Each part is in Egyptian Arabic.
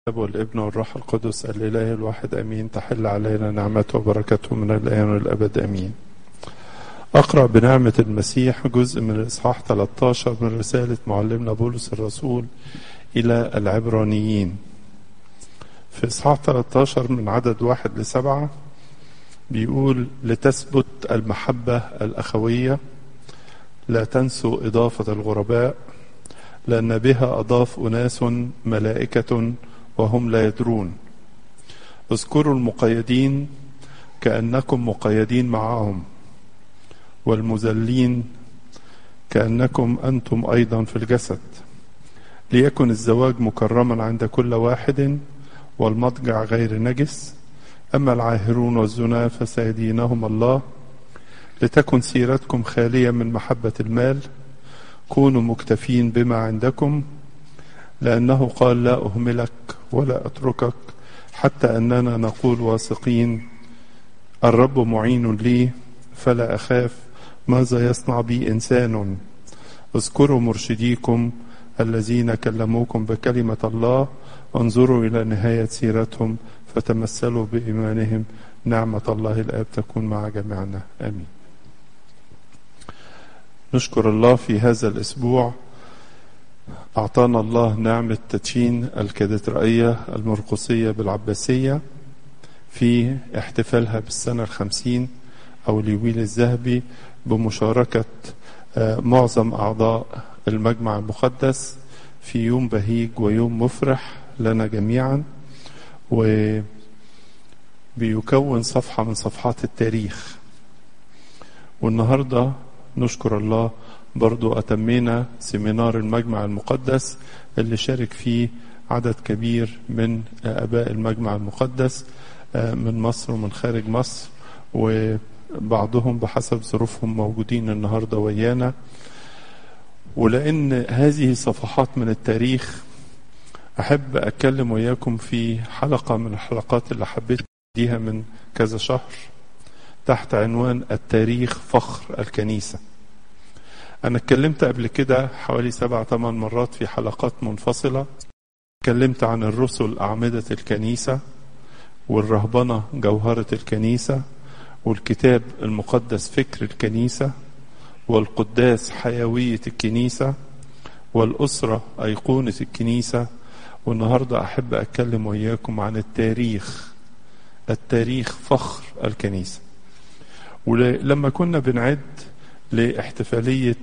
الاب والابن والروح القدس الاله الواحد امين تحل علينا نعمته وبركته من الان والابد امين اقرا بنعمه المسيح جزء من الاصحاح 13 من رساله معلمنا بولس الرسول الى العبرانيين في اصحاح 13 من عدد واحد لسبعه بيقول لتثبت المحبه الاخويه لا تنسوا اضافه الغرباء لان بها اضاف اناس ملائكه وهم لا يدرون اذكروا المقيدين كأنكم مقيدين معهم والمذلين كأنكم أنتم أيضا في الجسد ليكن الزواج مكرما عند كل واحد والمضجع غير نجس أما العاهرون والزنا فسيدينهم الله لتكن سيرتكم خالية من محبة المال كونوا مكتفين بما عندكم لأنه قال لا أهملك ولا أتركك حتى أننا نقول واثقين الرب معين لي فلا أخاف ماذا يصنع بي إنسان اذكروا مرشديكم الذين كلموكم بكلمة الله انظروا إلى نهاية سيرتهم فتمثلوا بإيمانهم نعمة الله الآب تكون مع جميعنا آمين نشكر الله في هذا الأسبوع أعطانا الله نعمة تدشين الكاتدرائية المرقسية بالعباسية في احتفالها بالسنة الخمسين أو اليوبيل الذهبي بمشاركة معظم أعضاء المجمع المقدس في يوم بهيج ويوم مفرح لنا جميعا وبيكون صفحة من صفحات التاريخ والنهاردة نشكر الله برضو أتمينا سيمينار المجمع المقدس اللي شارك فيه عدد كبير من أباء المجمع المقدس من مصر ومن خارج مصر وبعضهم بحسب ظروفهم موجودين النهارده ويانا ولأن هذه صفحات من التاريخ أحب أتكلم وياكم في حلقة من الحلقات اللي حبيت أديها من كذا شهر تحت عنوان التاريخ فخر الكنيسه أنا اتكلمت قبل كده حوالي سبع ثمان مرات في حلقات منفصلة اتكلمت عن الرسل أعمدة الكنيسة والرهبنة جوهرة الكنيسة والكتاب المقدس فكر الكنيسة والقداس حيوية الكنيسة والأسرة أيقونة الكنيسة والنهاردة أحب أتكلم وياكم عن التاريخ التاريخ فخر الكنيسة ولما كنا بنعد لاحتفالية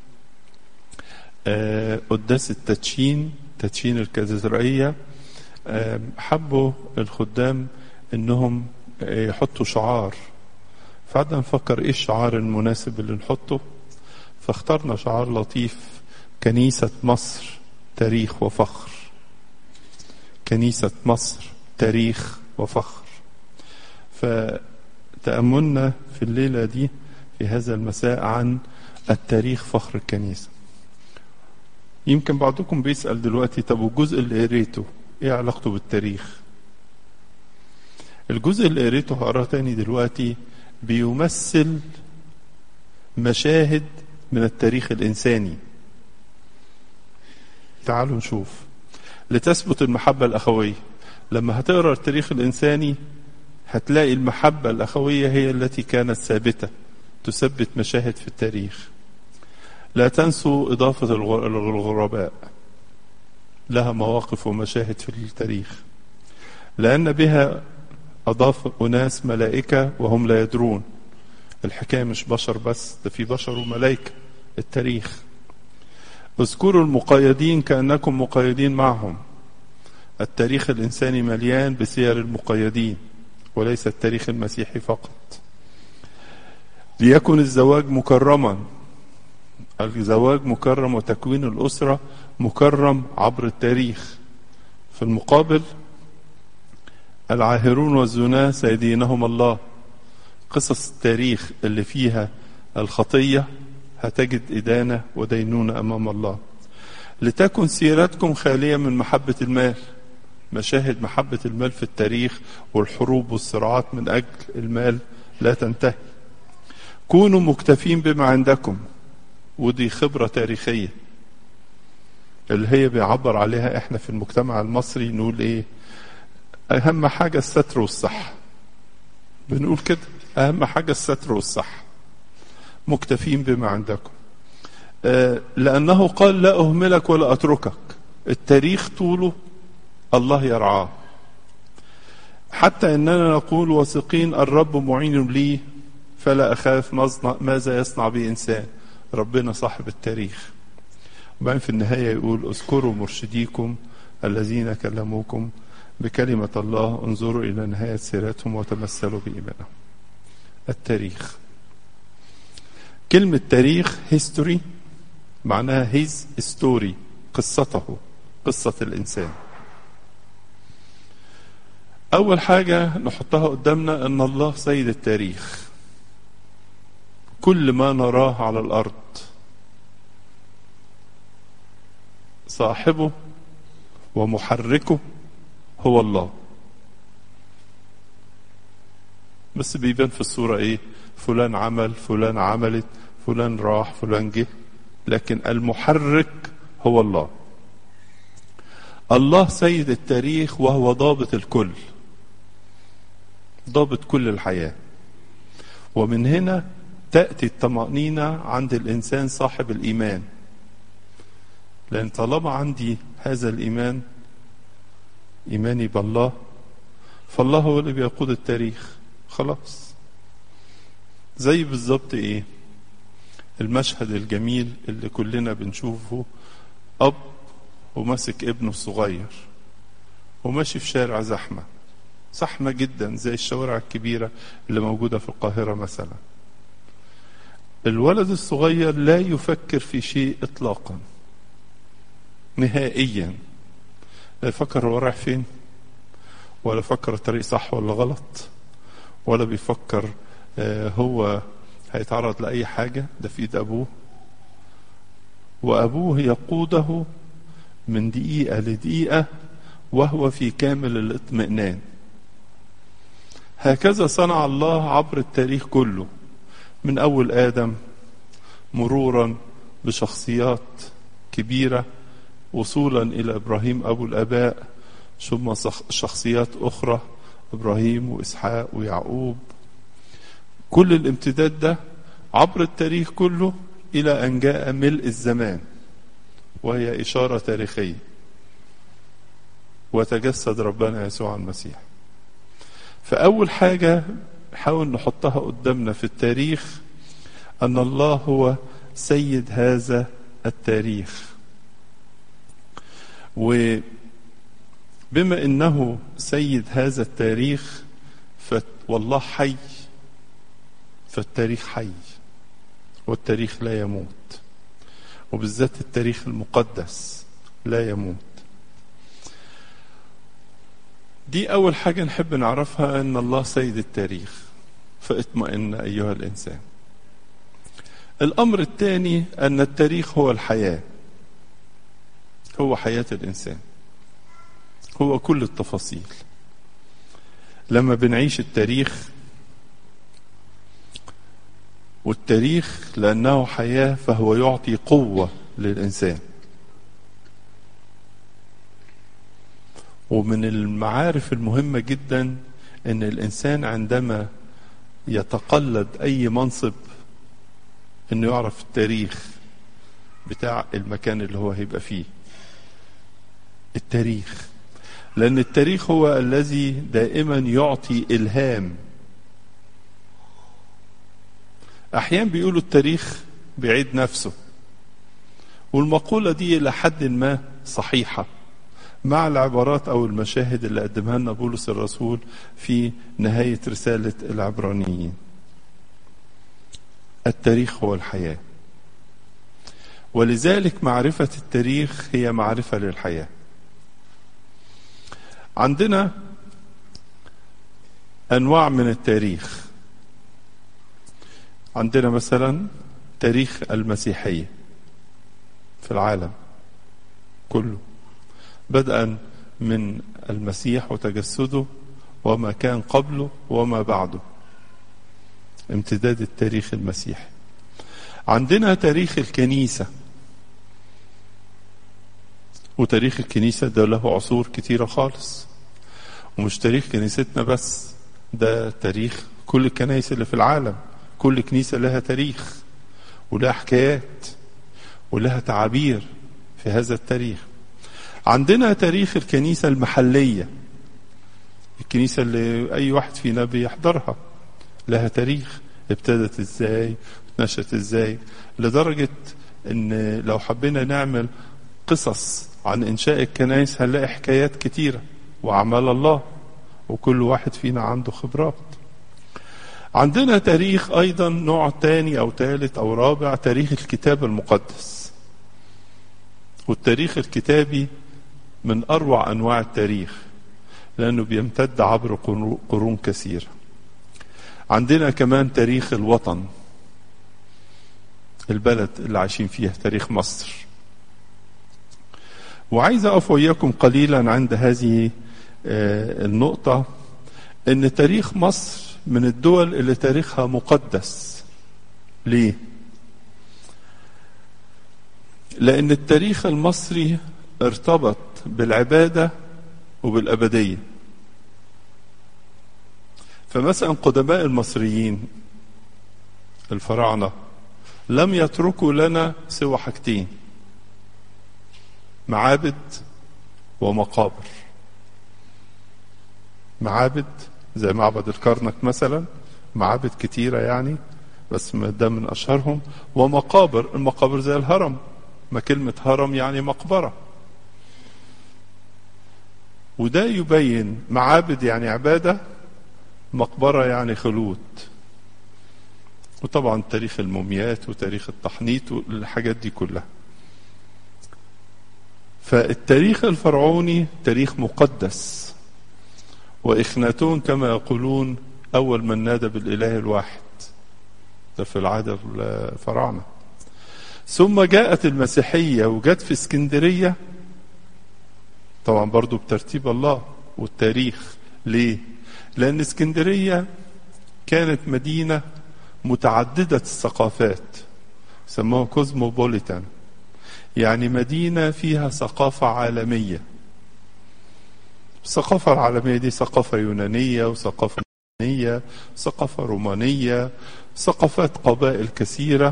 قداس التدشين تدشين الكاتدرائية حبوا الخدام انهم يحطوا شعار فقعدنا نفكر ايه الشعار المناسب اللي نحطه فاخترنا شعار لطيف كنيسة مصر تاريخ وفخر كنيسة مصر تاريخ وفخر فتأملنا في الليلة دي في هذا المساء عن التاريخ فخر الكنيسة يمكن بعضكم بيسأل دلوقتي طب والجزء اللي قريته ايه علاقته بالتاريخ الجزء اللي قريته هقراه تاني دلوقتي بيمثل مشاهد من التاريخ الإنساني تعالوا نشوف لتثبت المحبة الأخوية لما هتقرأ التاريخ الإنساني هتلاقي المحبة الأخوية هي التي كانت ثابتة تثبت مشاهد في التاريخ لا تنسوا إضافة الغرباء لها مواقف ومشاهد في التاريخ لأن بها أضاف أناس ملائكة وهم لا يدرون الحكاية مش بشر بس ده في بشر وملائكة التاريخ اذكروا المقيدين كأنكم مقيدين معهم التاريخ الإنساني مليان بسير المقيدين وليس التاريخ المسيحي فقط ليكن الزواج مكرما الزواج مكرم وتكوين الأسرة مكرم عبر التاريخ في المقابل العاهرون والزنا سيدينهم الله قصص التاريخ اللي فيها الخطية هتجد إدانة ودينونة أمام الله لتكن سيرتكم خالية من محبة المال مشاهد محبة المال في التاريخ والحروب والصراعات من أجل المال لا تنتهي كونوا مكتفين بما عندكم ودي خبرة تاريخية اللي هي بيعبر عليها احنا في المجتمع المصري نقول ايه اهم حاجة الستر والصحة بنقول كده اهم حاجة الستر والصحة مكتفين بما عندكم آه لانه قال لا اهملك ولا اتركك التاريخ طوله الله يرعاه حتى اننا نقول واثقين الرب معين لي فلا اخاف ماذا يصنع بي انسان ربنا صاحب التاريخ وبعدين في النهايه يقول اذكروا مرشديكم الذين كلموكم بكلمه الله انظروا الى نهايه سيرتهم وتمثلوا بايمانهم التاريخ كلمه تاريخ هيستوري معناها هيز ستوري قصته قصه الانسان أول حاجة نحطها قدامنا أن الله سيد التاريخ كل ما نراه على الأرض صاحبه ومحركه هو الله بس بيبان في الصورة إيه فلان عمل فلان عملت فلان راح فلان جه لكن المحرك هو الله الله سيد التاريخ وهو ضابط الكل ضابط كل الحياة ومن هنا تأتي الطمأنينة عند الإنسان صاحب الإيمان لأن طالما عندي هذا الإيمان إيماني بالله فالله هو اللي بيقود التاريخ خلاص زي بالظبط إيه المشهد الجميل اللي كلنا بنشوفه أب وماسك ابنه الصغير وماشي في شارع زحمه زحمة جدا زي الشوارع الكبيرة اللي موجودة في القاهرة مثلا الولد الصغير لا يفكر في شيء إطلاقا نهائيا لا يفكر هو رايح فين ولا فكر الطريق صح ولا غلط ولا بيفكر هو هيتعرض لأي حاجة ده في إيد أبوه وأبوه يقوده من دقيقة لدقيقة وهو في كامل الاطمئنان هكذا صنع الله عبر التاريخ كله من اول ادم مرورا بشخصيات كبيره وصولا الى ابراهيم ابو الاباء ثم شخصيات اخرى ابراهيم واسحاق ويعقوب كل الامتداد ده عبر التاريخ كله الى ان جاء ملء الزمان وهي اشاره تاريخيه وتجسد ربنا يسوع المسيح فأول حاجة نحاول نحطها قدامنا في التاريخ أن الله هو سيد هذا التاريخ وبما أنه سيد هذا التاريخ والله حي فالتاريخ حي والتاريخ لا يموت وبالذات التاريخ المقدس لا يموت دي أول حاجة نحب نعرفها أن الله سيد التاريخ فاطمئن أيها الإنسان الأمر الثاني أن التاريخ هو الحياة هو حياة الإنسان هو كل التفاصيل لما بنعيش التاريخ والتاريخ لأنه حياة فهو يعطي قوة للإنسان ومن المعارف المهمة جدا ان الانسان عندما يتقلد اي منصب انه يعرف التاريخ بتاع المكان اللي هو هيبقى فيه التاريخ لان التاريخ هو الذي دائما يعطي الهام احيانا بيقولوا التاريخ بيعيد نفسه والمقولة دي إلى حد ما صحيحة مع العبارات او المشاهد اللي قدمها لنا بولس الرسول في نهايه رساله العبرانيين. التاريخ هو الحياه. ولذلك معرفه التاريخ هي معرفه للحياه. عندنا انواع من التاريخ. عندنا مثلا تاريخ المسيحيه في العالم كله بدءا من المسيح وتجسده وما كان قبله وما بعده امتداد التاريخ المسيحي عندنا تاريخ الكنيسة وتاريخ الكنيسة ده له عصور كتيرة خالص ومش تاريخ كنيستنا بس ده تاريخ كل الكنائس اللي في العالم كل كنيسة لها تاريخ ولها حكايات ولها تعابير في هذا التاريخ عندنا تاريخ الكنيسة المحلية الكنيسة اللي أي واحد فينا بيحضرها لها تاريخ ابتدت ازاي نشأت ازاي لدرجة ان لو حبينا نعمل قصص عن انشاء الكنائس هنلاقي حكايات كتيرة واعمال الله وكل واحد فينا عنده خبرات عندنا تاريخ ايضا نوع تاني او ثالث او رابع تاريخ الكتاب المقدس والتاريخ الكتابي من اروع انواع التاريخ لانه بيمتد عبر قرون كثيره عندنا كمان تاريخ الوطن البلد اللي عايشين فيها تاريخ مصر وعايز اقف وياكم قليلا عند هذه النقطة ان تاريخ مصر من الدول اللي تاريخها مقدس ليه لان التاريخ المصري ارتبط بالعبادة وبالأبدية فمثلا قدماء المصريين الفراعنة لم يتركوا لنا سوى حاجتين معابد ومقابر معابد زي معبد الكرنك مثلا معابد كتيرة يعني بس ده من أشهرهم ومقابر المقابر زي الهرم ما كلمة هرم يعني مقبرة وده يبين معابد يعني عبادة مقبرة يعني خلود وطبعا تاريخ الموميات وتاريخ التحنيط والحاجات دي كلها فالتاريخ الفرعوني تاريخ مقدس وإخناتون كما يقولون أول من نادى بالإله الواحد ده في العادة الفراعنة ثم جاءت المسيحية وجت في اسكندرية طبعا برضو بترتيب الله والتاريخ ليه لأن اسكندرية كانت مدينة متعددة الثقافات سموها كوزموبوليتان يعني مدينة فيها ثقافة عالمية الثقافة العالمية دي ثقافة يونانية وثقافة يونانية ثقافة رومانية ثقافات قبائل كثيرة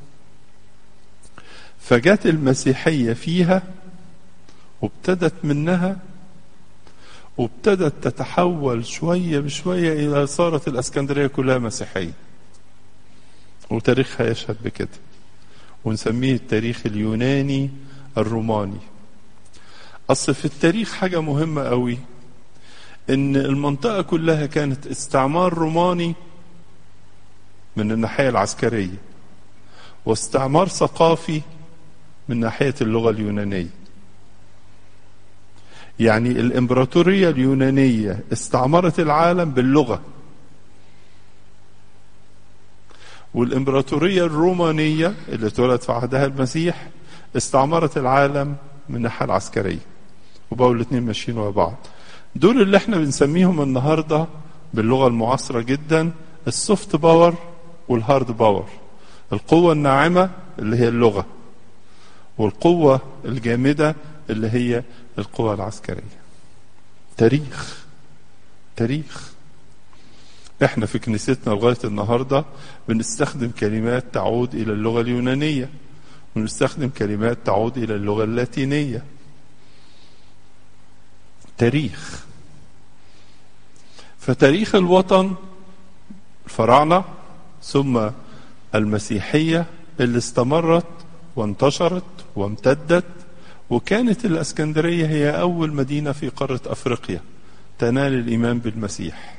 فجت المسيحية فيها وابتدت منها وابتدت تتحول شوية بشوية إلى صارت الأسكندرية كلها مسيحية وتاريخها يشهد بكده ونسميه التاريخ اليوناني الروماني أصل في التاريخ حاجة مهمة قوي إن المنطقة كلها كانت استعمار روماني من الناحية العسكرية واستعمار ثقافي من ناحية اللغة اليونانية يعني الإمبراطورية اليونانية استعمرت العالم باللغة والإمبراطورية الرومانية اللي اتولد في عهدها المسيح استعمرت العالم من الناحية العسكرية وبقوا الاثنين ماشيين ورا بعض دول اللي احنا بنسميهم النهارده باللغة المعاصرة جدا السوفت باور والهارد باور القوة الناعمة اللي هي اللغة والقوة الجامدة اللي هي القوة العسكرية تاريخ تاريخ احنا في كنيستنا لغاية النهاردة بنستخدم كلمات تعود إلى اللغة اليونانية ونستخدم كلمات تعود إلى اللغة اللاتينية تاريخ فتاريخ الوطن الفراعنة ثم المسيحية اللي استمرت وانتشرت وامتدت وكانت الاسكندرية هي أول مدينة في قارة أفريقيا تنال الإيمان بالمسيح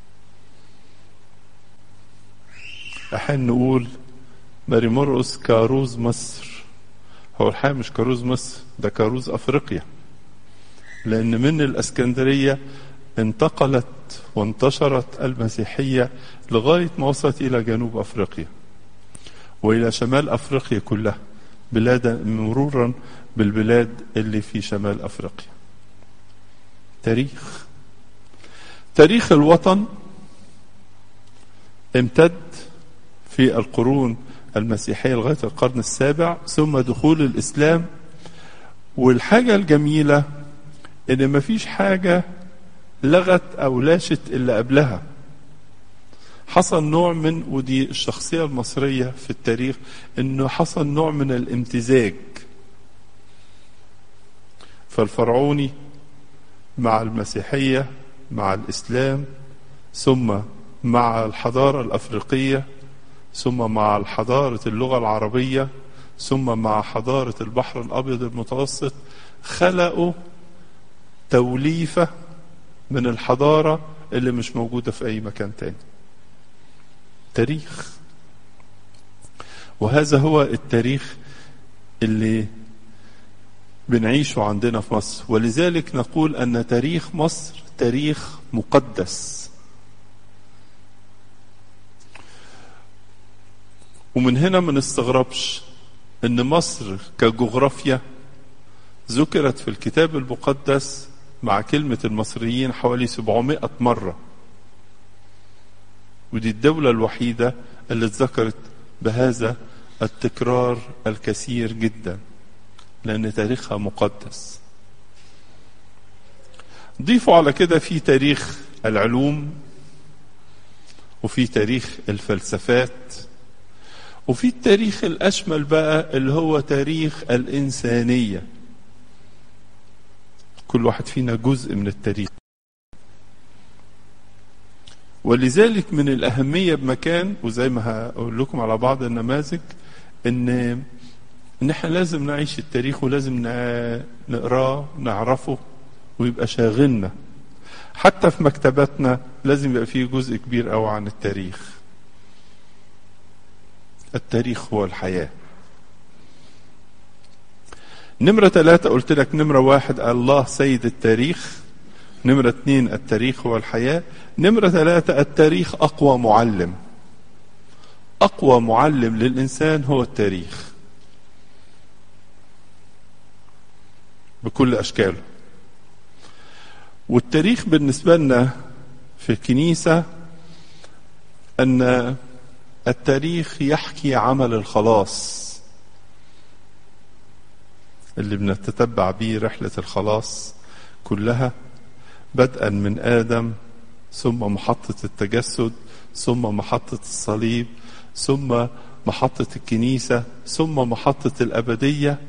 أحيانا نقول ماري مرقس كاروز مصر هو الحقيقة مش كاروز مصر ده كاروز أفريقيا لأن من الأسكندرية انتقلت وانتشرت المسيحية لغاية ما وصلت إلى جنوب أفريقيا وإلى شمال أفريقيا كلها بلاد مرورا بالبلاد اللي في شمال أفريقيا تاريخ تاريخ الوطن امتد في القرون المسيحية لغاية القرن السابع ثم دخول الإسلام والحاجة الجميلة إن مفيش حاجة لغت أو لاشت اللي قبلها حصل نوع من ودي الشخصية المصرية في التاريخ إنه حصل نوع من الامتزاج فالفرعوني مع المسيحية مع الإسلام ثم مع الحضارة الأفريقية ثم مع حضارة اللغة العربية ثم مع حضارة البحر الأبيض المتوسط خلقوا توليفة من الحضارة اللي مش موجودة في أي مكان تاني تاريخ وهذا هو التاريخ اللي بنعيشه عندنا في مصر ولذلك نقول أن تاريخ مصر تاريخ مقدس ومن هنا ما نستغربش ان مصر كجغرافيا ذكرت في الكتاب المقدس مع كلمة المصريين حوالي 700 مرة ودي الدولة الوحيدة اللي اتذكرت بهذا التكرار الكثير جدا لأن تاريخها مقدس ضيفوا على كده في تاريخ العلوم وفي تاريخ الفلسفات وفي التاريخ الأشمل بقى اللي هو تاريخ الإنسانية كل واحد فينا جزء من التاريخ ولذلك من الأهمية بمكان وزي ما هقول لكم على بعض النماذج إن إن إحنا لازم نعيش التاريخ ولازم نقراه نعرفه ويبقى شاغلنا حتى في مكتباتنا لازم يبقى فيه جزء كبير قوي عن التاريخ التاريخ هو الحياة نمرة ثلاثة قلت لك نمرة واحد الله سيد التاريخ نمرة اثنين التاريخ هو الحياة نمرة ثلاثة التاريخ أقوى معلم أقوى معلم للإنسان هو التاريخ بكل أشكاله والتاريخ بالنسبة لنا في الكنيسة أن التاريخ يحكي عمل الخلاص اللي بنتتبع به رحلة الخلاص كلها بدءا من آدم ثم محطة التجسد ثم محطة الصليب ثم محطة الكنيسة ثم محطة الأبدية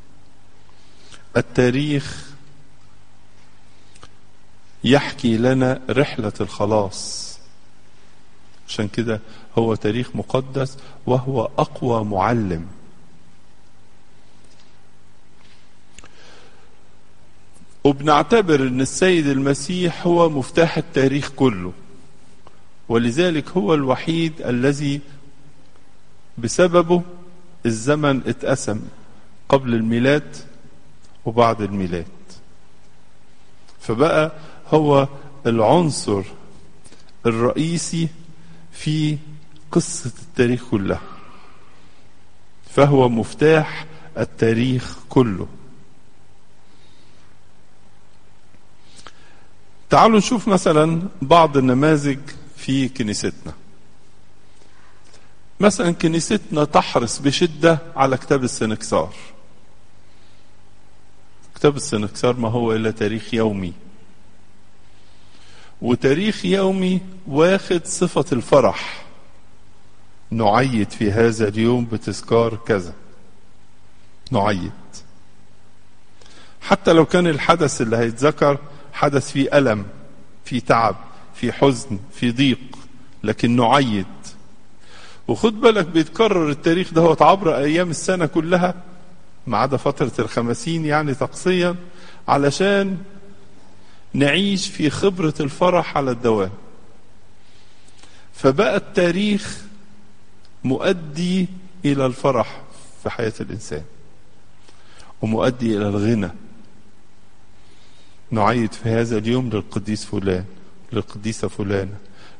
التاريخ يحكي لنا رحلة الخلاص عشان كده هو تاريخ مقدس وهو أقوى معلم وبنعتبر ان السيد المسيح هو مفتاح التاريخ كله ولذلك هو الوحيد الذي بسببه الزمن اتقسم قبل الميلاد وبعد الميلاد فبقى هو العنصر الرئيسي في قصة التاريخ كلها فهو مفتاح التاريخ كله تعالوا نشوف مثلا بعض النماذج في كنيستنا مثلا كنيستنا تحرص بشدة على كتاب السنكسار كتاب السنكسار ما هو إلا تاريخ يومي وتاريخ يومي واخد صفة الفرح نعيد في هذا اليوم بتذكار كذا نعيد حتى لو كان الحدث اللي هيتذكر حدث فيه ألم فيه تعب فيه حزن فيه ضيق لكن نعيد وخد بالك بيتكرر التاريخ ده هو عبر أيام السنة كلها ما عدا فترة الخمسين يعني تقصيا علشان نعيش في خبرة الفرح على الدوام فبقى التاريخ مؤدي إلى الفرح في حياة الإنسان ومؤدي إلى الغنى نعيد في هذا اليوم للقديس فلان للقديسة فلانة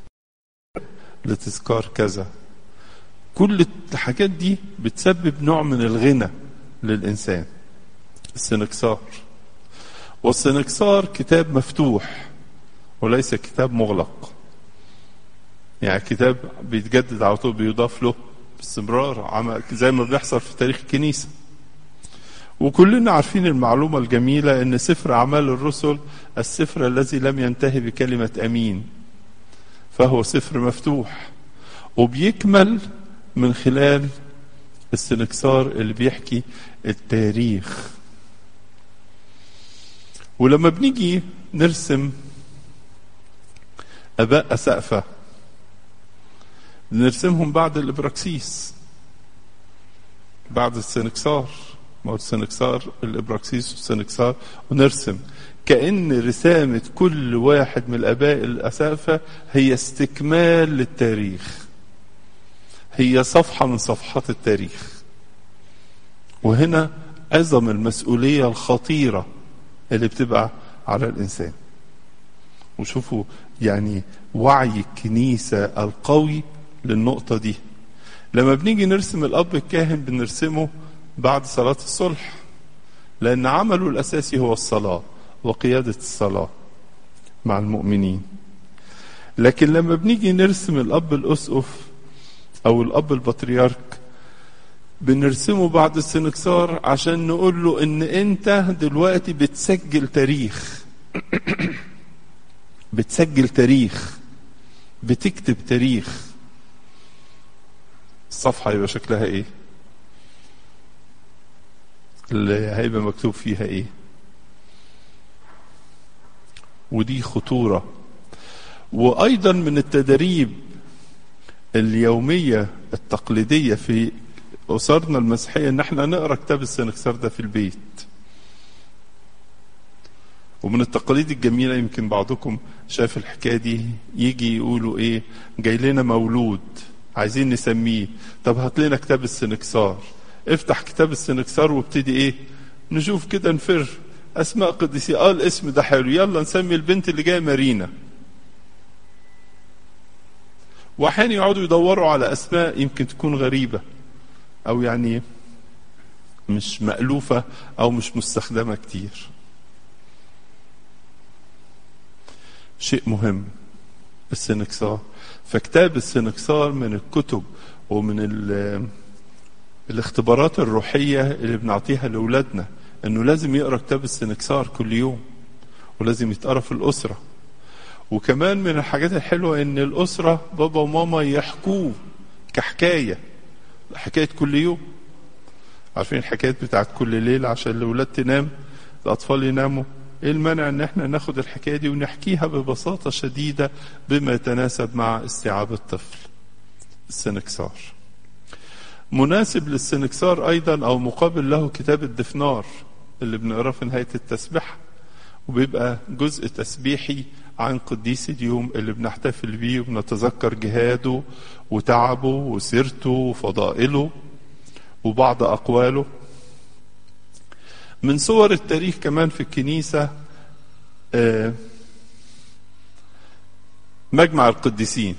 لتذكار كذا كل الحاجات دي بتسبب نوع من الغنى للإنسان السنكسار والسنكسار كتاب مفتوح وليس كتاب مغلق يعني كتاب بيتجدد على طول بيضاف له باستمرار زي ما بيحصل في تاريخ الكنيسة وكلنا عارفين المعلومة الجميلة ان سفر اعمال الرسل السفر الذي لم ينتهي بكلمة امين فهو سفر مفتوح وبيكمل من خلال السنكسار اللي بيحكي التاريخ ولما بنيجي نرسم اباء اسقفه نرسمهم بعد الابراكسيس بعد السنكسار ما هو السنكسار الابراكسيس والسنكسار ونرسم كأن رسامة كل واحد من الآباء الأسافة هي استكمال للتاريخ هي صفحة من صفحات التاريخ وهنا أعظم المسؤولية الخطيرة اللي بتبقى على الإنسان وشوفوا يعني وعي الكنيسة القوي للنقطة دي لما بنيجي نرسم الأب الكاهن بنرسمه بعد صلاة الصلح لأن عمله الأساسي هو الصلاة وقيادة الصلاة مع المؤمنين لكن لما بنيجي نرسم الأب الأسقف أو الأب البطريرك بنرسمه بعد السنكسار عشان نقول له إن أنت دلوقتي بتسجل تاريخ بتسجل تاريخ بتكتب تاريخ الصفحة يبقى شكلها إيه؟ اللي هيبقى مكتوب فيها إيه؟ ودي خطورة وأيضا من التدريب اليومية التقليدية في أسرنا المسيحية إن احنا نقرأ كتاب السنكسار ده في البيت ومن التقاليد الجميلة يمكن بعضكم شاف الحكاية دي يجي يقولوا إيه جاي لنا مولود عايزين نسميه طب هات لنا كتاب السنكسار افتح كتاب السنكسار وابتدي إيه نشوف كده نفر اسماء قديسي اه الاسم ده حلو يلا نسمي البنت اللي جايه مارينا واحيانا يقعدوا يدوروا على اسماء يمكن تكون غريبه او يعني مش مألوفة او مش مستخدمة كتير شيء مهم السنكسار فكتاب السنكسار من الكتب ومن الاختبارات الروحية اللي بنعطيها لأولادنا انه لازم يقرا كتاب السنكسار كل يوم ولازم يتقرا في الاسره وكمان من الحاجات الحلوه ان الاسره بابا وماما يحكوه كحكايه حكايه كل يوم عارفين الحكايات بتاعت كل ليله عشان الاولاد تنام الاطفال يناموا ايه المانع ان احنا ناخد الحكايه دي ونحكيها ببساطه شديده بما يتناسب مع استيعاب الطفل السنكسار مناسب للسنكسار ايضا او مقابل له كتاب الدفنار اللي بنقراه في نهايه التسبيح وبيبقى جزء تسبيحي عن قديس اليوم اللي بنحتفل بيه وبنتذكر جهاده وتعبه وسيرته وفضائله وبعض اقواله من صور التاريخ كمان في الكنيسه مجمع القديسين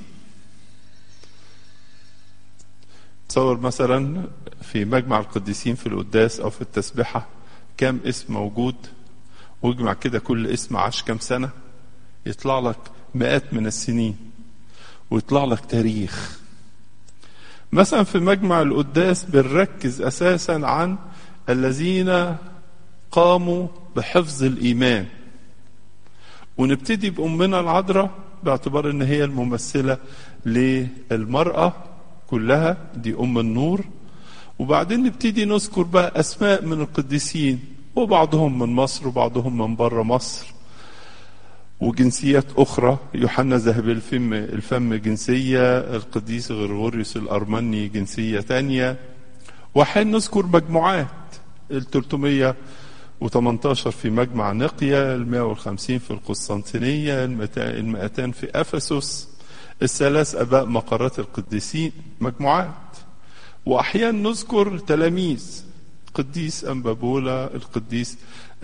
تصور مثلا في مجمع القديسين في القداس او في التسبحه كام اسم موجود واجمع كده كل اسم عاش كام سنه يطلع لك مئات من السنين ويطلع لك تاريخ مثلا في مجمع القداس بنركز اساسا عن الذين قاموا بحفظ الايمان ونبتدي بامنا العذراء باعتبار ان هي الممثله للمراه كلها دي ام النور وبعدين نبتدي نذكر بقى اسماء من القديسين وبعضهم من مصر وبعضهم من بره مصر وجنسيات اخرى يوحنا ذهب الفم الفم جنسيه القديس غرغوريوس الارمني جنسيه تانية وحين نذكر مجموعات ال 318 في مجمع نقيا ال 150 في القسطنطينيه ال 200 في افسس الثلاث اباء مقرات القديسين مجموعات واحيانا نذكر تلاميذ قديس انبا بولا القديس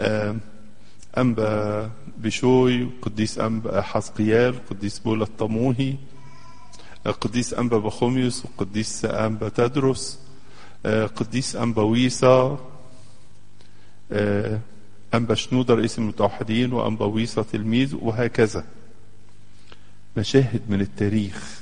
انبا بشوي القديس انبا حزقيال القديس بولا الطموهي القديس انبا بخوميوس والقديس انبا تدرس قديس انبا ويسا انبا شنودة رئيس المتوحدين وانبا ويسا تلميذ وهكذا مشاهد من التاريخ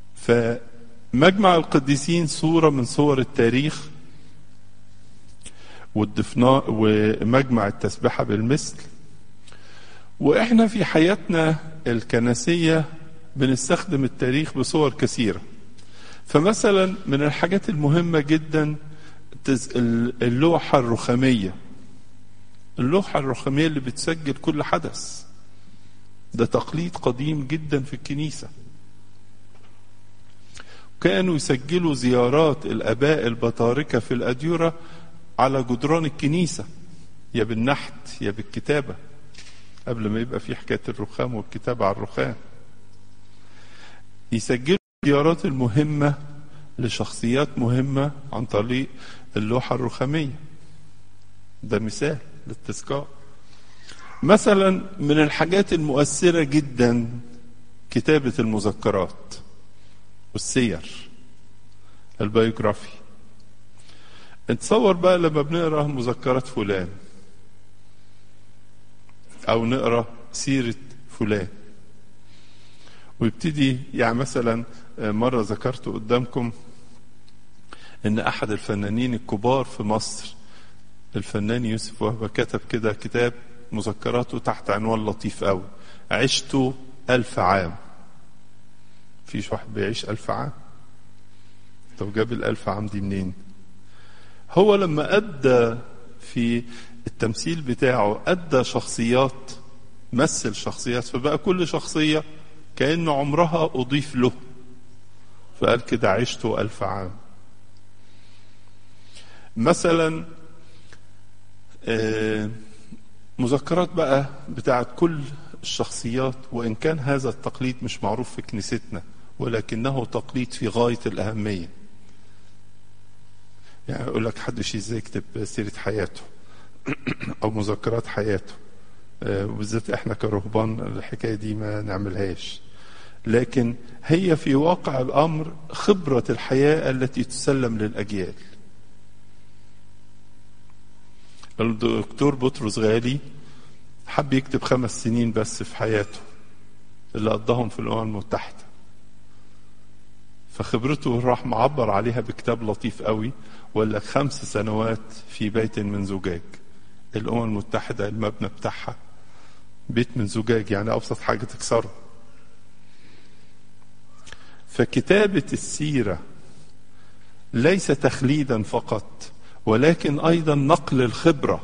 فمجمع القديسين صورة من صور التاريخ والدفناء ومجمع التسبحة بالمثل وإحنا في حياتنا الكنسية بنستخدم التاريخ بصور كثيرة فمثلا من الحاجات المهمة جدا اللوحة الرخامية اللوحة الرخامية اللي بتسجل كل حدث ده تقليد قديم جدا في الكنيسة كانوا يسجلوا زيارات الآباء البطاركة في الأديرة على جدران الكنيسة يا بالنحت يا بالكتابة قبل ما يبقى في حكاية الرخام والكتابة على الرخام يسجلوا الزيارات المهمة لشخصيات مهمة عن طريق اللوحة الرخامية ده مثال للتذكار مثلا من الحاجات المؤثرة جدا كتابة المذكرات والسير البيوغرافي نتصور بقى لما بنقرا مذكرات فلان او نقرا سيره فلان ويبتدي يعني مثلا مره ذكرت قدامكم ان احد الفنانين الكبار في مصر الفنان يوسف وهبه كتب كده كتاب مذكراته تحت عنوان لطيف قوي عشت ألف عام فيش واحد بيعيش ألف عام طب جاب الألف عام دي منين هو لما أدى في التمثيل بتاعه أدى شخصيات مثل شخصيات فبقى كل شخصية كأن عمرها أضيف له فقال كده عشت ألف عام مثلا مذكرات بقى بتاعت كل الشخصيات وإن كان هذا التقليد مش معروف في كنيستنا ولكنه تقليد في غاية الأهمية يعني يقول لك حدش ازاي يكتب سيرة حياته أو مذكرات حياته وبالذات احنا كرهبان الحكاية دي ما نعملهاش لكن هي في واقع الأمر خبرة الحياة التي تسلم للأجيال الدكتور بطرس غالي حب يكتب خمس سنين بس في حياته اللي قضاهم في الأمم المتحدة فخبرته راح معبر عليها بكتاب لطيف قوي ولا خمس سنوات في بيت من زجاج الأمم المتحدة المبنى بتاعها بيت من زجاج يعني أبسط حاجة تكسره فكتابة السيرة ليس تخليدا فقط ولكن أيضا نقل الخبرة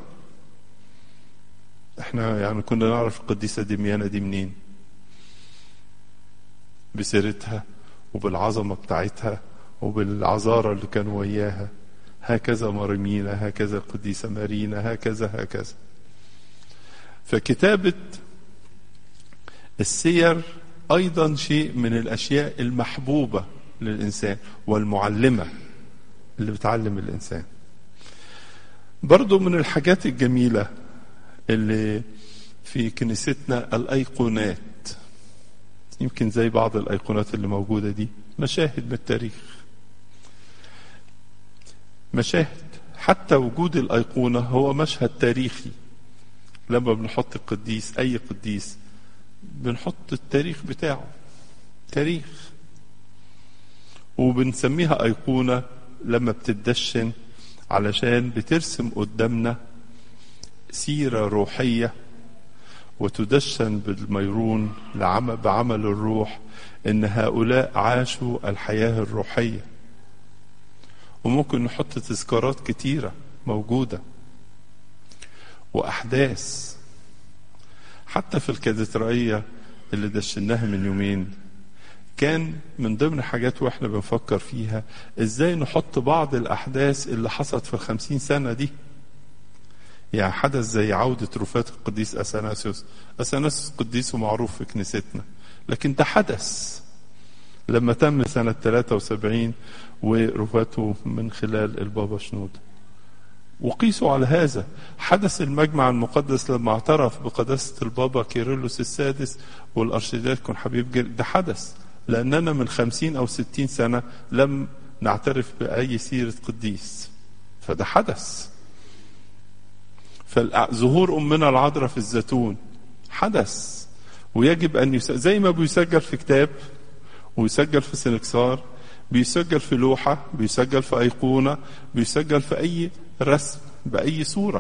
احنا يعني كنا نعرف القديسة دميانة دي منين بسيرتها وبالعظمة بتاعتها وبالعذارى اللي كانوا وياها هكذا مريمينا هكذا القديسة مارينا هكذا هكذا فكتابة السير أيضا شيء من الأشياء المحبوبة للإنسان والمعلمة اللي بتعلم الإنسان برضو من الحاجات الجميلة اللي في كنيستنا الأيقونات يمكن زي بعض الأيقونات اللي موجودة دي مشاهد من التاريخ مشاهد حتى وجود الأيقونة هو مشهد تاريخي لما بنحط القديس أي قديس بنحط التاريخ بتاعه تاريخ وبنسميها أيقونة لما بتدشن علشان بترسم قدامنا سيرة روحية وتدشن بالميرون لعمل بعمل الروح ان هؤلاء عاشوا الحياة الروحية وممكن نحط تذكارات كتيرة موجودة وأحداث حتى في الكاتدرائية اللي دشناها من يومين كان من ضمن حاجات واحنا بنفكر فيها ازاي نحط بعض الأحداث اللي حصلت في الخمسين سنة دي يعني حدث زي عودة رفاة القديس أثناسيوس أثناسيوس قديس ومعروف في كنيستنا لكن ده حدث لما تم سنة 73 ورفاته من خلال البابا شنودة وقيسوا على هذا حدث المجمع المقدس لما اعترف بقداسة البابا كيرلس السادس والأرشيدياكون حبيب جل ده حدث لأننا من خمسين أو ستين سنة لم نعترف بأي سيرة قديس فده حدث فظهور أمنا العذراء في الزيتون حدث ويجب أن يسجل زي ما بيسجل في كتاب ويسجل في سنكسار بيسجل في لوحة بيسجل في أيقونة بيسجل في أي رسم بأي صورة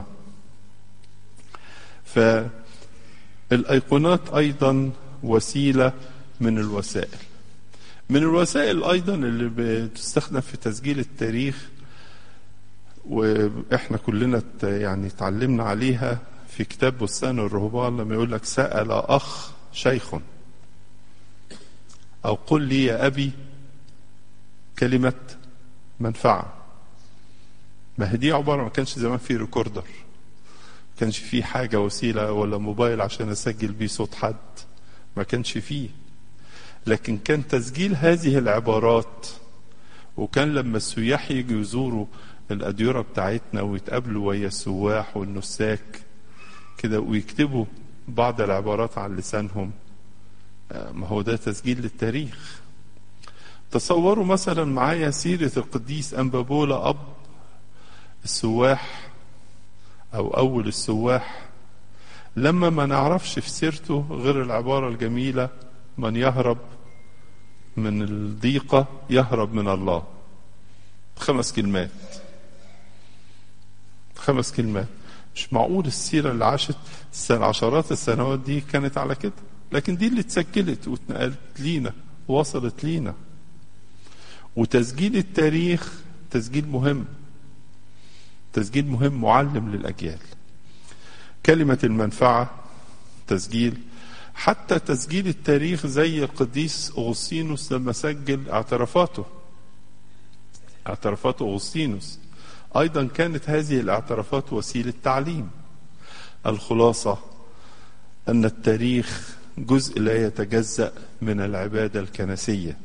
فالأيقونات أيضا وسيلة من الوسائل من الوسائل أيضا اللي بتستخدم في تسجيل التاريخ وإحنا كلنا يعني تعلمنا عليها في كتاب بستان الرهبان لما يقول لك سأل أخ شيخ أو قل لي يا أبي كلمة منفعة ما هي دي عبارة ما كانش زمان في ريكوردر ما كانش في حاجة وسيلة ولا موبايل عشان أسجل بيه صوت حد ما كانش فيه لكن كان تسجيل هذه العبارات وكان لما السياح يجوا يزوروا الأديرة بتاعتنا ويتقابلوا ويا السواح والنساك كده ويكتبوا بعض العبارات على لسانهم ما هو ده تسجيل للتاريخ تصوروا مثلا معايا سيرة القديس أنبابولا أب السواح أو أول السواح لما ما نعرفش في سيرته غير العبارة الجميلة من يهرب من الضيقة يهرب من الله خمس كلمات خمس كلمات مش معقول السيرة اللي عاشت عشرات السنوات دي كانت على كده لكن دي اللي اتسجلت واتنقلت لينا وصلت لينا وتسجيل التاريخ تسجيل مهم تسجيل مهم معلم للأجيال كلمة المنفعة تسجيل حتى تسجيل التاريخ زي القديس أغسطينوس لما سجل اعترافاته اعترافات أغسطينوس أيضا كانت هذه الاعترافات وسيلة تعليم الخلاصة أن التاريخ جزء لا يتجزأ من العبادة الكنسية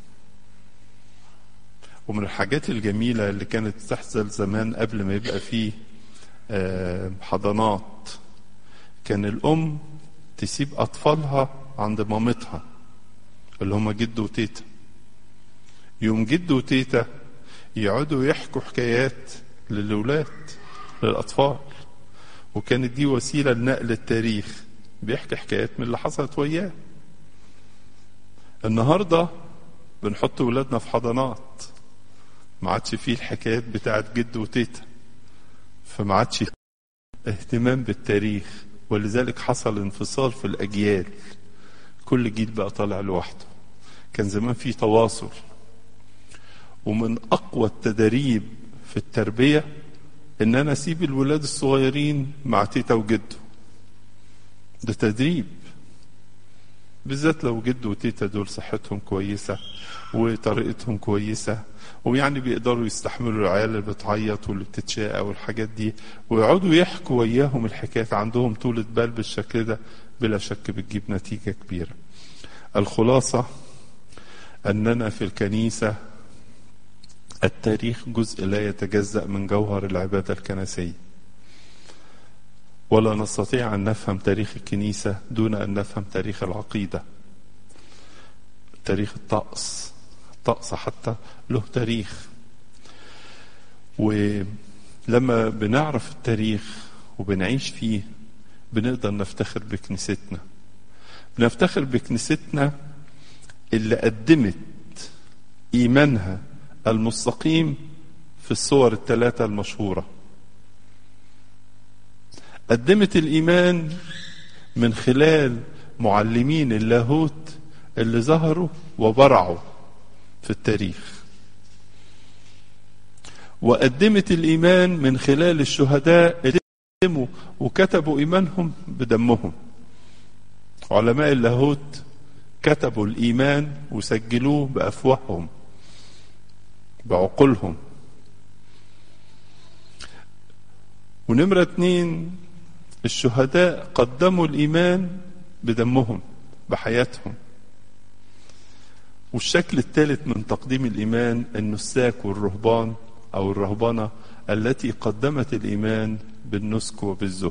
ومن الحاجات الجميلة اللي كانت تحصل زمان قبل ما يبقى فيه حضانات كان الأم تسيب أطفالها عند مامتها اللي هم جد وتيتا يوم جد وتيتا يقعدوا يحكوا حكايات للولاد للأطفال وكانت دي وسيلة لنقل التاريخ بيحكي حكايات من اللي حصلت وياه النهاردة بنحط ولادنا في حضانات ما عادش فيه الحكايات بتاعت جد وتيتا فما عادش اهتمام بالتاريخ ولذلك حصل انفصال في الأجيال كل جيل بقى طالع لوحده كان زمان في تواصل ومن أقوى التدريب في التربية إن أنا أسيب الولاد الصغيرين مع تيتا وجده ده تدريب بالذات لو جد وتيتا دول صحتهم كويسة وطريقتهم كويسة ويعني بيقدروا يستحملوا العيال اللي بتعيط واللي بتتشاقى والحاجات دي ويقعدوا يحكوا وياهم الحكايات عندهم طولة بال بالشكل ده بلا شك بتجيب نتيجة كبيرة الخلاصة أننا في الكنيسة التاريخ جزء لا يتجزأ من جوهر العبادة الكنسية ولا نستطيع أن نفهم تاريخ الكنيسة دون أن نفهم تاريخ العقيدة تاريخ الطقس الطقس حتى له تاريخ ولما بنعرف التاريخ وبنعيش فيه بنقدر نفتخر بكنيستنا بنفتخر بكنيستنا اللي قدمت إيمانها المستقيم في الصور الثلاثة المشهورة قدمت الإيمان من خلال معلمين اللاهوت اللي ظهروا وبرعوا في التاريخ وقدمت الإيمان من خلال الشهداء اللي قدموا وكتبوا إيمانهم بدمهم علماء اللاهوت كتبوا الإيمان وسجلوه بأفواههم بعقولهم ونمرة اتنين الشهداء قدموا الإيمان بدمهم بحياتهم والشكل الثالث من تقديم الإيمان النساك والرهبان أو الرهبنة التي قدمت الإيمان بالنسك وبالزهد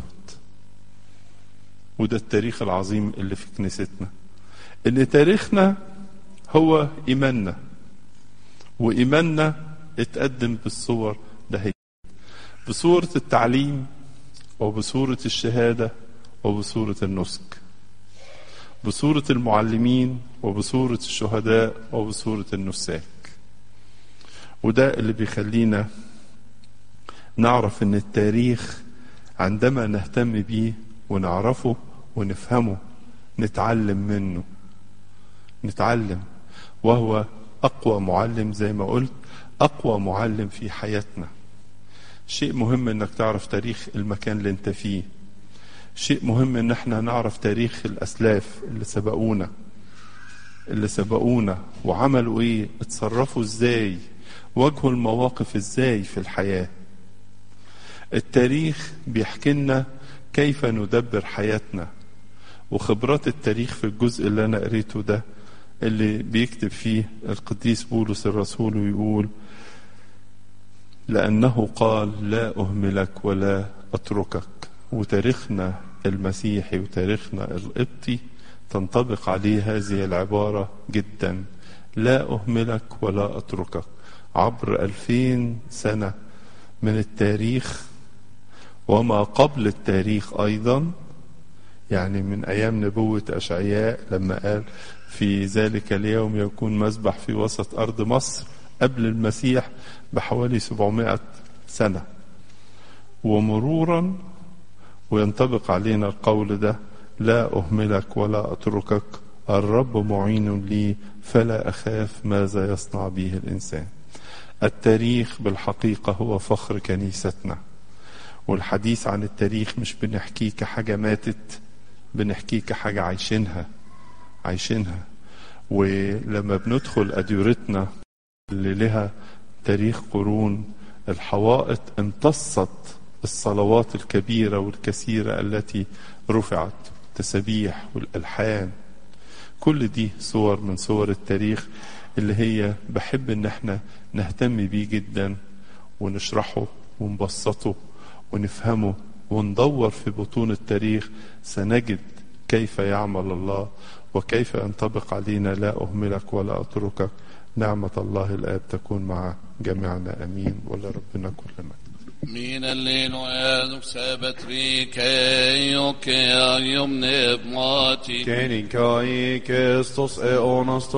وده التاريخ العظيم اللي في كنيستنا ان تاريخنا هو ايماننا وايماننا اتقدم بالصور ده هي بصورة التعليم وبصورة الشهادة وبصورة النسك بصورة المعلمين وبصورة الشهداء وبصورة النساك وده اللي بيخلينا نعرف ان التاريخ عندما نهتم بيه ونعرفه ونفهمه نتعلم منه نتعلم وهو اقوى معلم زي ما قلت اقوى معلم في حياتنا شيء مهم انك تعرف تاريخ المكان اللي انت فيه شيء مهم ان احنا نعرف تاريخ الاسلاف اللي سبقونا اللي سبقونا وعملوا ايه اتصرفوا ازاي واجهوا المواقف ازاي في الحياة التاريخ بيحكي لنا كيف ندبر حياتنا وخبرات التاريخ في الجزء اللي انا قريته ده اللي بيكتب فيه القديس بولس الرسول ويقول لأنه قال لا أهملك ولا أتركك وتاريخنا المسيحي وتاريخنا القبطي تنطبق عليه هذه العبارة جدا لا أهملك ولا أتركك عبر ألفين سنة من التاريخ وما قبل التاريخ أيضا يعني من أيام نبوة أشعياء لما قال في ذلك اليوم يكون مذبح في وسط أرض مصر قبل المسيح بحوالي 700 سنة ومرورا وينطبق علينا القول ده لا أهملك ولا أتركك الرب معين لي فلا أخاف ماذا يصنع به الإنسان التاريخ بالحقيقة هو فخر كنيستنا والحديث عن التاريخ مش بنحكيه كحاجة ماتت بنحكيه كحاجة عايشينها عايشينها ولما بندخل أديرتنا اللي لها تاريخ قرون الحوائط امتصت الصلوات الكبيرة والكثيرة التي رفعت تسبيح والألحان كل دي صور من صور التاريخ اللي هي بحب ان احنا نهتم بيه جدا ونشرحه ونبسطه ونفهمه وندور في بطون التاريخ سنجد كيف يعمل الله وكيف ينطبق علينا لا أهملك ولا أتركك نعمة الله الآب تكون مع جميعنا أمين ولربنا كل مجد Min leno är säbet rike och är jomne mati. Kenin kai Kristus är onas